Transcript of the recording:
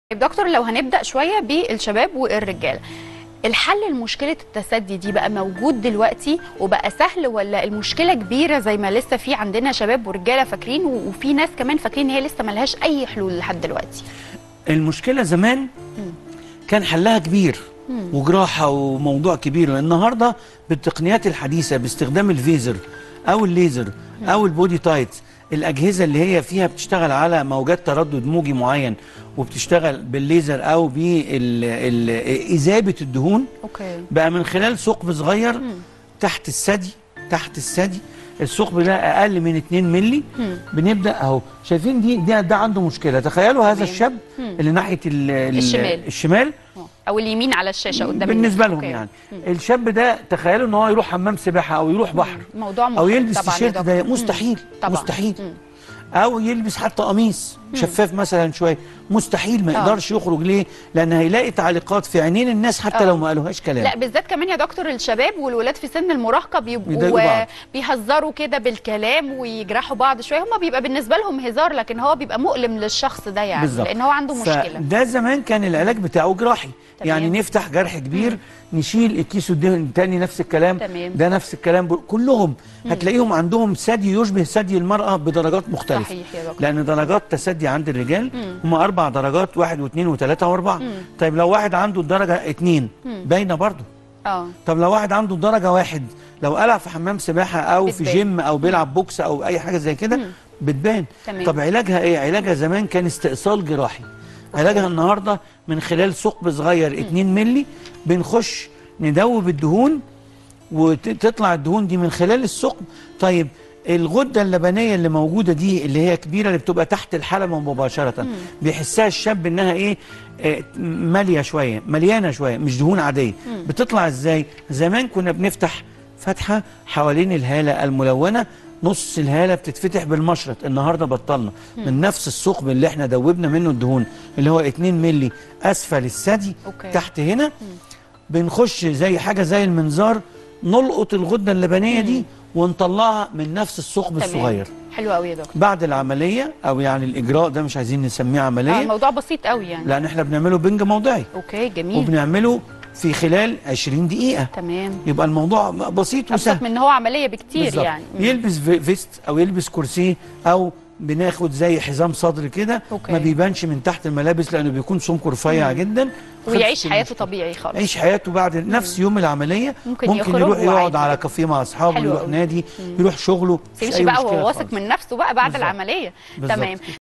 دكتور لو هنبدأ شوية بالشباب والرجالة الحل لمشكلة التسدي دي بقى موجود دلوقتي وبقى سهل ولا المشكلة كبيرة زي ما لسه في عندنا شباب ورجالة فاكرين و- وفي ناس كمان فاكرين هي لسه ملهاش أي حلول لحد دلوقتي المشكله زمان كان حلها كبير وجراحه وموضوع كبير النهارده بالتقنيات الحديثه باستخدام الفيزر او الليزر او البودي تايت الاجهزه اللي هي فيها بتشتغل على موجات تردد موجي معين وبتشتغل بالليزر او باذابه الدهون اوكي بقى من خلال ثقب صغير تحت الثدي تحت الثدي الثقب ده اقل من 2 مللي بنبدا اهو شايفين دي ده, ده عنده مشكله تخيلوا هذا تمام. الشاب اللي ناحيه ال ال الشمال. الشمال أو اليمين على الشاشة قدام بالنسبه الناس. لهم أوكي. يعني الشاب ده تخيلوا ان هو يروح حمام سباحه او يروح بحر موضوع او مختلف يلبس طبعاً يا تيشيرت دكتور. ده مم. مستحيل طبعاً. مستحيل مم. او يلبس حتى قميص شفاف مثلا شويه مستحيل ما آه. يقدرش يخرج ليه لان هيلاقي تعليقات في عينين الناس حتى آه. لو ما قالوهاش كلام لا بالذات كمان يا دكتور الشباب والولاد في سن المراهقه بيضايقوا بيبقوا بعض. بيهزروا كده بالكلام ويجرحوا بعض شويه هم بيبقى بالنسبه لهم هزار لكن هو بيبقى مؤلم للشخص ده يعني بالظبط. لان هو عنده مشكله ده زمان كان العلاج بتاعه جراحي تمام. يعني نفتح جرح كبير نشيل الكيس والدهن تاني نفس الكلام تمام. ده نفس الكلام ب- كلهم هتلاقيهم عندهم ثدي يشبه ثدي المرأة بدرجات مختلفة صحيح يا دكتور لأن درجات تسدي عند الرجال هم أربع درجات واحد واثنين وثلاثة وأربعة طيب لو واحد عنده الدرجة اتنين باينة برضه اه طب لو واحد عنده درجة واحد لو قلع في حمام سباحة أو في بتبان. جيم أو بيلعب بوكس أو أي حاجة زي كده بتبان تمام. طب علاجها إيه؟ علاجها زمان كان استئصال جراحي علاجها النهاردة من خلال ثقب صغير 2 ملي بنخش ندوب الدهون وتطلع الدهون دي من خلال الثقب طيب الغدة اللبنية اللي موجودة دي اللي هي كبيرة اللي بتبقى تحت الحلبة مباشرة بيحسها الشاب انها ايه آه، مالية شوية مليانة شوية مش دهون عادية بتطلع ازاي زمان كنا بنفتح فتحة حوالين الهالة الملونة نص الهالة بتتفتح بالمشرط النهاردة بطلنا من نفس الثقب اللي احنا دوبنا منه الدهون اللي هو 2 ملي اسفل الثدي أوكي. تحت هنا بنخش زي حاجة زي المنظار نلقط الغدة اللبنية دي ونطلعها من نفس الثقب تمام الصغير حلو قوي يا دكتور بعد العملية أو يعني الإجراء ده مش عايزين نسميه اه عملية الموضوع بسيط قوي يعني لأن احنا بنعمله بنج موضعي اوكي جميل وبنعمله في خلال 20 دقيقة تمام يبقى الموضوع بسيط ابسط وسهل من ان هو عمليه بكتير بالظبط. يعني مم. يلبس في- فيست أو يلبس كرسي أو بناخد زي حزام صدر كده أوكي. ما بيبانش من تحت الملابس لأنه بيكون سمكه رفيع جدا ويعيش خلصت حياته المشكلة. طبيعي خالص يعيش حياته بعد نفس يوم العمليه ممكن ممكن, يخرج يروح يقعد وعادي على جدا. كافيه مع اصحابه حلو يروح أوي. نادي يروح شغله مفيش يمشي أي بقى مشكلة وهو واثق خالص. من نفسه بقى بعد بالظبط. العمليه بالظبط. تمام